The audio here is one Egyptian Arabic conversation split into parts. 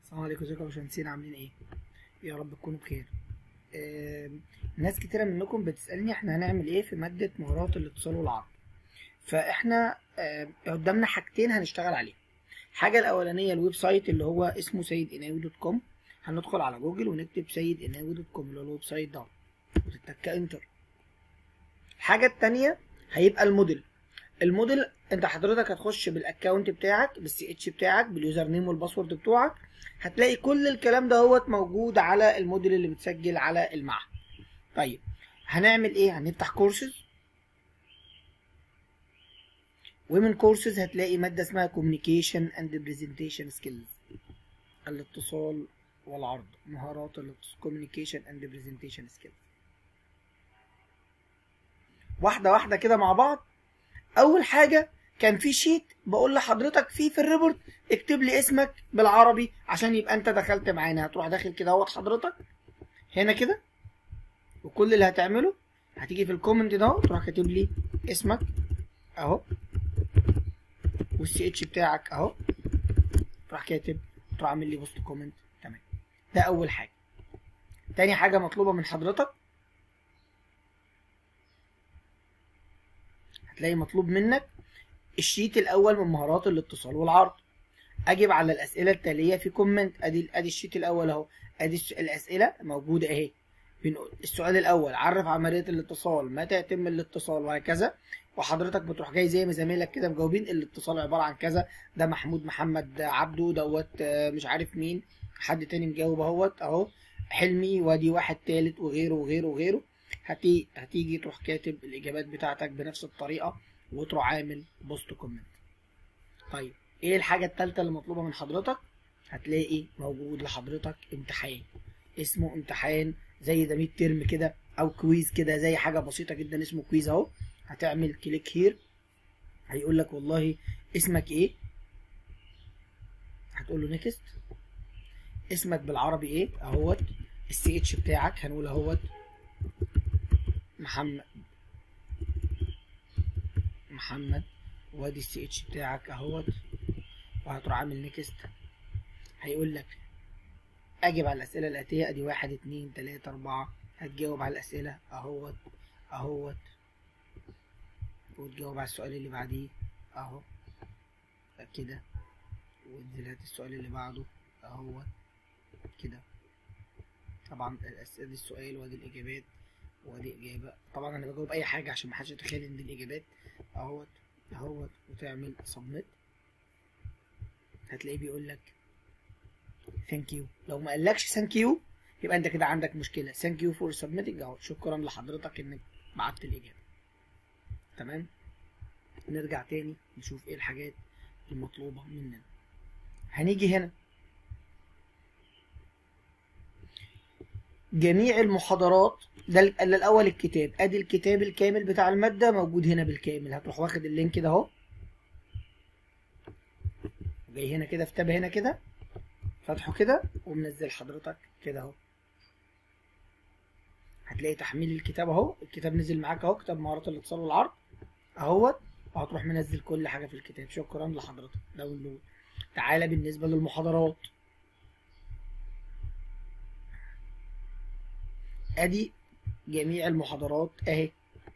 السلام عليكم ازيكم يا باشمهندسين عاملين ايه؟ يا رب تكونوا بخير. آم، ناس كتيرة منكم بتسألني احنا هنعمل ايه في مادة مهارات الاتصال والعرض. فاحنا آم، قدامنا حاجتين هنشتغل عليهم. الحاجة الأولانية الويب سايت اللي هو اسمه سيد إناوي دوت كوم هندخل على جوجل ونكتب سيد إناوي دوت كوم اللي هو الويب سايت ده وتتك انتر. الحاجة التانية هيبقى الموديل. الموديل انت حضرتك هتخش بالاكونت بتاعك بالسي اتش بتاعك باليوزر نيم والباسورد بتوعك هتلاقي كل الكلام دوت موجود على الموديل اللي بتسجل على المعهد طيب هنعمل ايه هنفتح كورسز ومن كورسز هتلاقي ماده اسمها كوميونيكيشن اند برزنتيشن سكيلز الاتصال والعرض مهارات كوميونيكيشن اند برزنتيشن سكيلز واحده واحده كده مع بعض اول حاجه كان في شيت بقول لحضرتك فيه في الريبورت اكتب لي اسمك بالعربي عشان يبقى انت دخلت معانا هتروح داخل كده اهوت حضرتك هنا كده وكل اللي هتعمله هتيجي في الكومنت ده اهو تروح كاتب لي اسمك اهو والسي اتش بتاعك اهو تروح كاتب تروح عامل لي بوست كومنت تمام ده اول حاجه تاني حاجه مطلوبه من حضرتك هتلاقي مطلوب منك الشيت الاول من مهارات الاتصال والعرض اجب على الاسئله التاليه في كومنت ادي ادي الشيت الاول اهو ادي الس- الاسئله موجوده اهي بنقول السؤال الاول عرف عمليه الاتصال متى يتم الاتصال وهكذا وحضرتك بتروح جاي زي ما زمايلك كده مجاوبين الاتصال عباره عن كذا ده محمود محمد عبده دوت آه، مش عارف مين حد تاني مجاوب اهوت اهو حلمي وادي واحد تالت وغيره وغيره وغيره هتي... هتيجي تروح كاتب الاجابات بتاعتك بنفس الطريقه وتروح عامل بوست كومنت طيب ايه الحاجه الثالثه اللي مطلوبه من حضرتك هتلاقي موجود لحضرتك امتحان اسمه امتحان زي ده ميد ترم كده او كويز كده زي حاجه بسيطه جدا اسمه كويز اهو هتعمل كليك هير هيقول لك والله اسمك ايه هتقول له نيكست اسمك بالعربي ايه اهوت السي اتش بتاعك هنقول اهوت محمد محمد وادي السي اتش بتاعك اهوت وهتروح عامل نيكست هيقول لك اجب على الاسئله الاتيه ادي واحد اتنين تلاته اربعه هتجاوب على الاسئله اهوت اهوت وتجاوب على السؤال اللي بعديه اهو كده وتنزل هات السؤال اللي بعده اهوت كده طبعا الأس- ادي السؤال وادي الاجابات وادي اجابه طبعا انا بجاوب اي حاجه عشان محدش يتخيل ان دي الاجابات اهوت اهوت وتعمل سبميت هتلاقيه بيقول لك ثانك يو لو ما قالكش ثانك يو يبقى انت كده عندك مشكله ثانك يو فور سبميتنج اهو شكرا لحضرتك انك بعت الاجابه تمام نرجع تاني نشوف ايه الحاجات المطلوبه مننا هنيجي هنا جميع المحاضرات ده ال- ده الاول الكتاب ادي الكتاب الكامل بتاع الماده موجود هنا بالكامل هتروح واخد اللينك ده اهو جاي هنا كده في تاب هنا كده فاتحه كده ومنزل حضرتك كده اهو هتلاقي تحميل الكتاب اهو الكتاب نزل معاك اهو كتاب مهارات الاتصال والعرض اهوت وهتروح منزل كل حاجه في الكتاب شكرا لحضرتك داونلود تعالى بالنسبه للمحاضرات ادي جميع المحاضرات اهي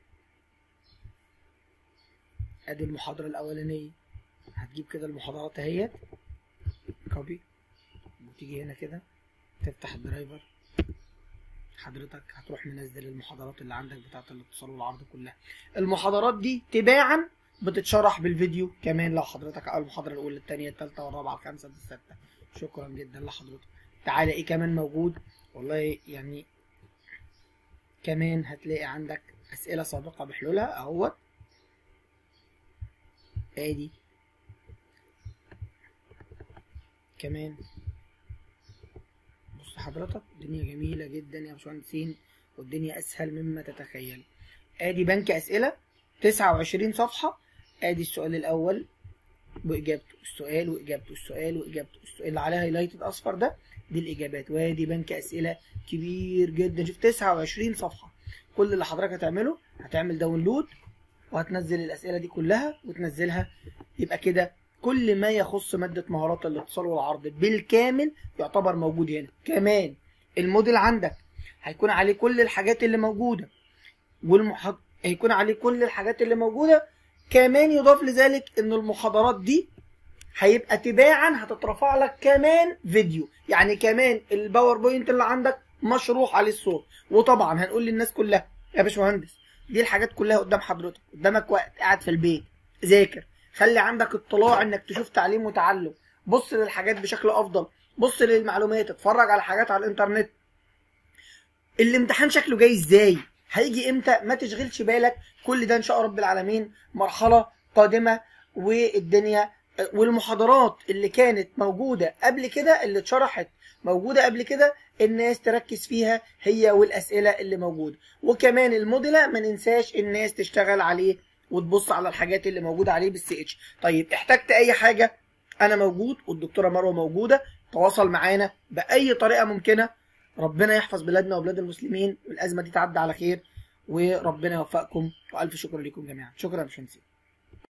ادي المحاضره الاولانيه هتجيب كده المحاضرات اهيت كوبي وتيجي هنا كده تفتح الدرايفر حضرتك هتروح منزل المحاضرات اللي عندك بتاعت الاتصال والعرض كلها المحاضرات دي تباعا بتتشرح بالفيديو كمان لو حضرتك على المحاضره الاولى الثانيه الثالثه والرابعه الخامسه السادسه شكرا جدا لحضرتك تعالى ايه كمان موجود والله يعني كمان هتلاقي عندك اسئله سابقه بحلولها اهوت ادي كمان بص حضرتك الدنيا جميله جدا يا باشمهندسين والدنيا اسهل مما تتخيل ادي بنك اسئله 29 صفحه ادي السؤال الاول واجابته السؤال واجابته السؤال واجابته السؤال اللي عليه هايلايتد اصفر ده دي الاجابات وادي بنك اسئله كبير جدا شوف 29 صفحه كل اللي حضرتك هتعمله هتعمل داونلود وهتنزل الاسئله دي كلها وتنزلها يبقى كده كل ما يخص ماده مهارات الاتصال والعرض بالكامل يعتبر موجود هنا كمان الموديل عندك هيكون عليه كل الحاجات اللي موجوده والمحاض هيكون عليه كل الحاجات اللي موجوده كمان يضاف لذلك ان المحاضرات دي هيبقى تباعا هتترفع لك كمان فيديو يعني كمان الباوربوينت اللي عندك مشروح عليه الصوت وطبعا هنقول للناس كلها يا باشمهندس دي الحاجات كلها قدام حضرتك قدامك وقت قاعد في البيت ذاكر خلي عندك اطلاع انك تشوف تعليم وتعلم بص للحاجات بشكل افضل بص للمعلومات اتفرج على حاجات على الانترنت الامتحان شكله جاي ازاي هيجي امتى ما تشغلش بالك كل ده ان شاء رب العالمين مرحله قادمه والدنيا والمحاضرات اللي كانت موجوده قبل كده اللي اتشرحت موجوده قبل كده الناس تركز فيها هي والاسئله اللي موجوده وكمان الموديلا ما ننساش الناس تشتغل عليه وتبص على الحاجات اللي موجوده عليه بالسي اتش طيب احتجت اي حاجه انا موجود والدكتوره مروه موجوده تواصل معانا باي طريقه ممكنه ربنا يحفظ بلادنا وبلاد المسلمين والازمه دي تعدي على خير وربنا يوفقكم والف شكر لكم جميعا شكرا يا باشمهندس